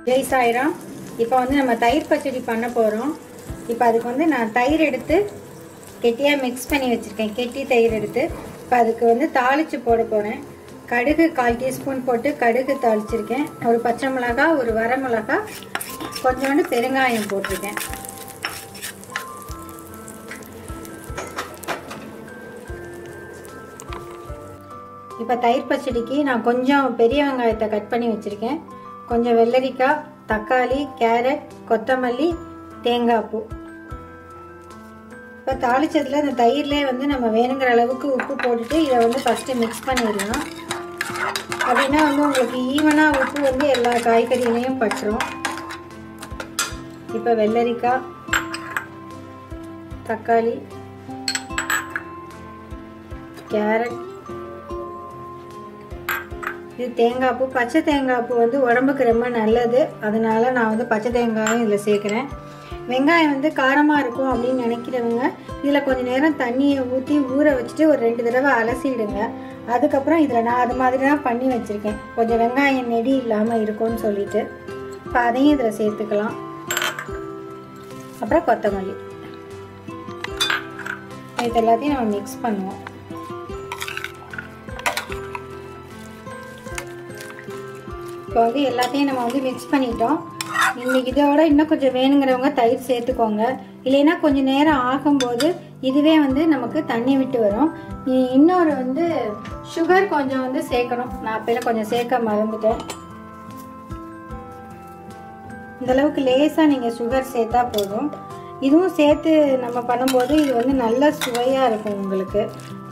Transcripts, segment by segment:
ஜெய் சாய்ராம் இப்போ வந்து நம்ம தயிர் பச்சடி பண்ண போகிறோம் இப்போ அதுக்கு வந்து நான் தயிர் எடுத்து கெட்டியாக மிக்ஸ் பண்ணி வச்சுருக்கேன் கெட்டி தயிர் எடுத்து இப்போ அதுக்கு வந்து தாளித்து போட போகிறேன் கடுகு கால் டீஸ்பூன் போட்டு கடுகு தாளிச்சிருக்கேன் ஒரு பச்சை மிளகா ஒரு வர மிளகா கொஞ்சோண்டு பெருங்காயம் போட்டிருக்கேன் இப்போ தயிர் பச்சடிக்கு நான் கொஞ்சம் பெரிய வெங்காயத்தை கட் பண்ணி வச்சுருக்கேன் கொஞ்சம் வெள்ளரிக்காய் தக்காளி கேரட் கொத்தமல்லி தேங்காய் பூ இப்போ தாளிச்சதில் இந்த தயிர்லேயே வந்து நம்ம வேணுங்கிற அளவுக்கு உப்பு போட்டுட்டு இதை வந்து ஃபஸ்ட்டு மிக்ஸ் பண்ணிடலாம் அப்படின்னா வந்து உங்களுக்கு ஈவனாக உப்பு வந்து எல்லா காய்கறிகளையும் பட்டுரும் இப்போ வெள்ளரிக்காய் தக்காளி கேரட் இது தேங்காய் பூ பச்சை தேங்காய் பூ வந்து உடம்புக்கு ரொம்ப நல்லது அதனால நான் வந்து பச்சை தேங்காயும் இதில் சேர்க்குறேன் வெங்காயம் வந்து காரமாக இருக்கும் அப்படின்னு நினைக்கிறவங்க இதில் கொஞ்சம் நேரம் தண்ணியை ஊற்றி ஊற வச்சுட்டு ஒரு ரெண்டு தடவை அலசிடுங்க அதுக்கப்புறம் இதில் நான் அது மாதிரி தான் பண்ணி வச்சுருக்கேன் கொஞ்சம் வெங்காயம் நெடி இல்லாமல் இருக்கும்னு சொல்லிட்டு இப்போ அதையும் இதில் சேர்த்துக்கலாம் அப்புறம் கொத்தமல்லி இது எல்லாத்தையும் நம்ம மிக்ஸ் பண்ணுவோம் இப்போ வந்து எல்லாத்தையும் நம்ம வந்து மிக்ஸ் பண்ணிட்டோம் இன்னைக்கு இதோட இன்னும் கொஞ்சம் வேணுங்கிறவங்க தயிர் சேர்த்துக்கோங்க இல்லைன்னா கொஞ்சம் நேரம் ஆகும்போது இதுவே வந்து நமக்கு தண்ணி விட்டு வரும் இ- இன்னொரு வந்து சுகர் கொஞ்சம் வந்து சேர்க்கணும் நான் அப்பையில கொஞ்சம் சேர்க்க மறந்துட்டேன் இந்த அளவுக்கு லேசாக நீங்கள் சுகர் சேர்த்தா போதும் இதுவும் சேர்த்து நம்ம பண்ணும்போது இது வந்து நல்ல சுவையாக இருக்கும் உங்களுக்கு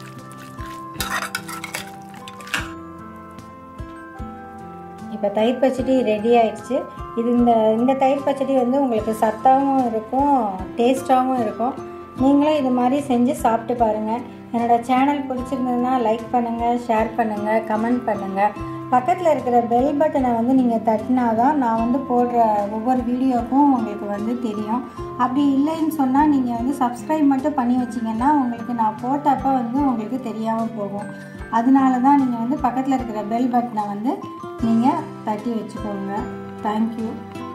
இப்போ தயிர் பச்சடி ரெடி ஆயிடுச்சு இது இந்த இந்த தயிர் பச்சடி வந்து உங்களுக்கு சத்தாகவும் இருக்கும் டேஸ்ட்டாகவும் இருக்கும் நீங்களும் இது மாதிரி செஞ்சு சாப்பிட்டு பாருங்கள் என்னோடய சேனல் பிடிச்சிருந்ததுன்னா லைக் பண்ணுங்கள் ஷேர் பண்ணுங்கள் கமெண்ட் பண்ணுங்கள் பக்கத்தில் இருக்கிற பெல் பட்டனை வந்து நீங்கள் தட்டினா தான் நான் வந்து போடுற ஒவ்வொரு வீடியோக்கும் உங்களுக்கு வந்து தெரியும் அப்படி இல்லைன்னு சொன்னால் நீங்கள் வந்து சப்ஸ்கிரைப் மட்டும் பண்ணி வச்சிங்கன்னா உங்களுக்கு நான் போட்டப்போ வந்து உங்களுக்கு தெரியாமல் போகும் அதனால தான் நீங்கள் வந்து பக்கத்தில் இருக்கிற பெல் பட்டனை வந்து நீங்கள் தட்டி வச்சுக்கோங்க தேங்க்யூ